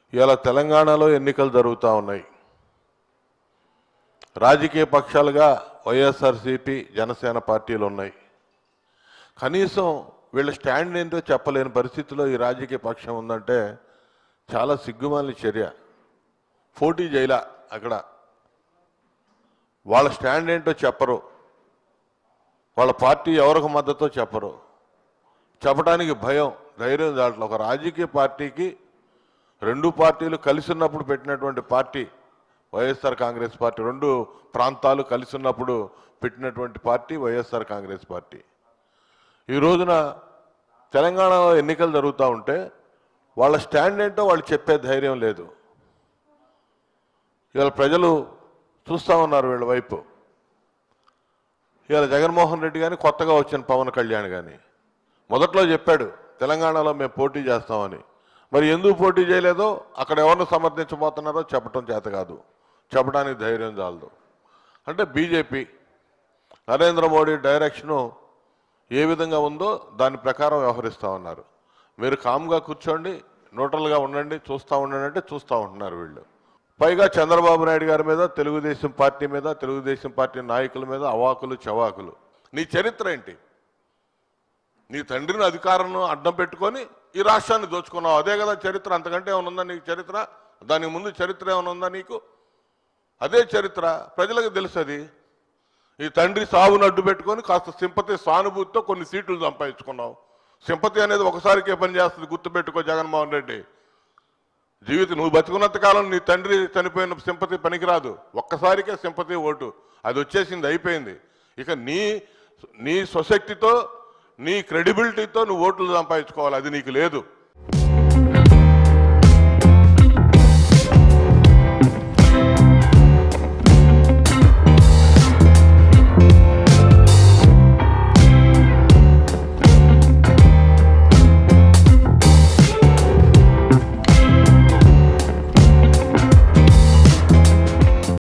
ఇలా తెలంగాణలో ఎన్నికలు జరుగుతూ ఉన్నాయి రాజకీయ పక్షాలుగా వైఎస్ఆర్సీపీ జనసేన పార్టీలు ఉన్నాయి కనీసం వీళ్ళ స్టాండ్ ఏంటో చెప్పలేని పరిస్థితిలో ఈ రాజకీయ పక్షం ఉందంటే చాలా సిగ్గుమాలిన చర్య పోటీ చేయలా అక్కడ వాళ్ళ స్టాండ్ ఏంటో చెప్పరు వాళ్ళ పార్టీ ఎవరికి మద్దతో చెప్పరు చెప్పడానికి భయం ధైర్యం దాంట్లో ఒక రాజకీయ పార్టీకి రెండు పార్టీలు కలిసి ఉన్నప్పుడు పెట్టినటువంటి పార్టీ వైఎస్ఆర్ కాంగ్రెస్ పార్టీ రెండు ప్రాంతాలు కలిసి ఉన్నప్పుడు పెట్టినటువంటి పార్టీ వైఎస్ఆర్ కాంగ్రెస్ పార్టీ ఈ రోజున తెలంగాణలో ఎన్నికలు జరుగుతూ ఉంటే వాళ్ళ స్టాండ్ ఏంటో వాళ్ళు చెప్పే ధైర్యం లేదు ఇవాళ ప్రజలు చూస్తూ ఉన్నారు వీళ్ళ వైపు ఇవాళ జగన్మోహన్ రెడ్డి కానీ కొత్తగా వచ్చిన పవన్ కళ్యాణ్ కానీ మొదట్లో చెప్పాడు తెలంగాణలో మేము పోటీ చేస్తామని మరి ఎందుకు పోటీ చేయలేదో అక్కడ ఎవరిని సమర్థించబోతున్నారో చెప్పడం చేత కాదు చెప్పడానికి ధైర్యం చాలదు అంటే బీజేపీ నరేంద్ర మోడీ డైరెక్షను ఏ విధంగా ఉందో దాని ప్రకారం వ్యవహరిస్తూ ఉన్నారు మీరు కామ్గా కూర్చోండి న్యూట్రల్గా ఉండండి చూస్తూ ఉండండి అంటే చూస్తూ ఉంటున్నారు వీళ్ళు పైగా చంద్రబాబు నాయుడు గారి మీద తెలుగుదేశం పార్టీ మీద తెలుగుదేశం పార్టీ నాయకుల మీద అవాకులు చవాకులు నీ చరిత్ర ఏంటి నీ తండ్రిని అధికారం అడ్డం పెట్టుకొని ఈ రాష్ట్రాన్ని దోచుకున్నావు అదే కదా చరిత్ర అంతకంటే ఏమైనా ఉందా నీకు చరిత్ర దానికి ముందు చరిత్ర ఏమైనా ఉందా నీకు అదే చరిత్ర ప్రజలకు తెలుసు అది ఈ తండ్రి సావును అడ్డు పెట్టుకొని కాస్త సింపతి సానుభూతితో కొన్ని సీట్లు సంపాదించుకున్నావు సింపతి అనేది ఒకసారికే పని చేస్తుంది గుర్తుపెట్టుకో జగన్మోహన్ రెడ్డి జీవితం నువ్వు బతుకున్నంత కాలం నీ తండ్రి చనిపోయిన సింపతి పనికిరాదు ఒక్కసారికే సింపతి ఓటు అది వచ్చేసింది అయిపోయింది ఇక నీ నీ స్వశక్తితో నీ క్రెడిబిలిటీతో నువ్వు ఓట్లు సంపాదించుకోవాలి అది నీకు లేదు